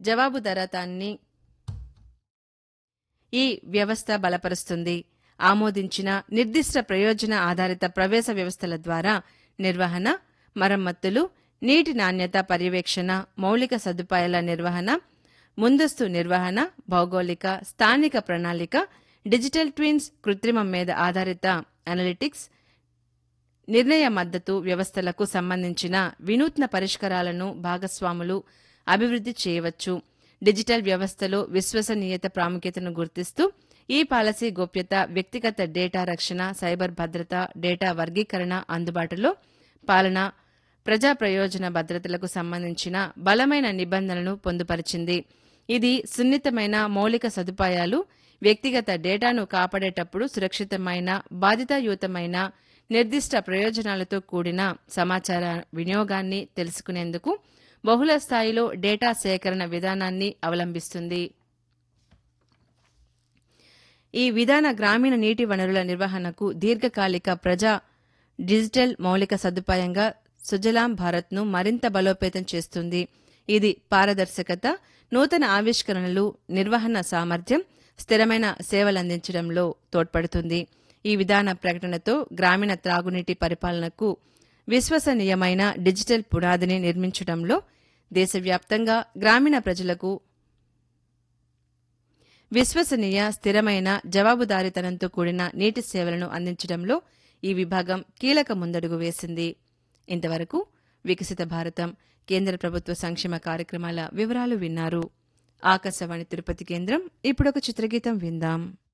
జవాబుదారతాన్ని ఈ వ్యవస్థ బలపరుస్తుంది ఆమోదించిన నిర్దిష్ట ప్రయోజన ఆధారిత ప్రవేశ వ్యవస్థల ద్వారా నిర్వహణ మరమ్మతులు నీటి నాణ్యత పర్యవేక్షణ మౌలిక సదుపాయాల నిర్వహణ ముందస్తు నిర్వహణ భౌగోళిక స్థానిక ప్రణాళిక డిజిటల్ ట్విన్స్ కృత్రిమం మీద ఆధారిత అనలిటిక్స్ నిర్ణయ మద్దతు వ్యవస్థలకు సంబంధించిన వినూత్న పరిష్కారాలను భాగస్వాములు అభివృద్ధి చేయవచ్చు డిజిటల్ వ్యవస్థలో విశ్వసనీయత ప్రాముఖ్యతను గుర్తిస్తూ ఈ పాలసీ గోప్యత వ్యక్తిగత డేటా రక్షణ సైబర్ భద్రత డేటా వర్గీకరణ అందుబాటులో పాలన ప్రజా ప్రయోజన భద్రతలకు సంబంధించిన బలమైన నిబంధనలను పొందుపరిచింది ఇది సున్నితమైన మౌలిక సదుపాయాలు వ్యక్తిగత డేటాను కాపాడేటప్పుడు సురక్షితమైన బాధితాయుతమైన నిర్దిష్ట ప్రయోజనాలతో కూడిన సమాచార వినియోగాన్ని తెలుసుకునేందుకు బహుళ స్థాయిలో డేటా సేకరణ విధానాన్ని అవలంబిస్తుంది ఈ విధాన గ్రామీణ నీటి వనరుల నిర్వహణకు దీర్ఘకాలిక ప్రజా డిజిటల్ మౌలిక సదుపాయంగా సుజలాం భారత్ను మరింత బలోపేతం చేస్తుంది ఇది పారదర్శకత నూతన ఆవిష్కరణలు నిర్వహణ సామర్థ్యం స్థిరమైన సేవలందించడంలో తోడ్పడుతుంది ఈ విధాన ప్రకటనతో గ్రామీణ త్రాగునీటి పరిపాలనకు విశ్వసనీయమైన డిజిటల్ పునాదిని నిర్మించడంలో దేశవ్యాప్తంగా గ్రామీణ ప్రజలకు విశ్వసనీయ స్థిరమైన జవాబుదారీతనంతో కూడిన నీటి సేవలను అందించడంలో ఈ విభాగం కీలక ముందడుగు వేసింది ఇంతవరకు వికసిత భారతం కేంద్ర ప్రభుత్వ సంక్షేమ కార్యక్రమాల వివరాలు విన్నారు ఆకాశవాణి తిరుపతి కేంద్రం ఇప్పుడొక చిత్రగీతం విందాం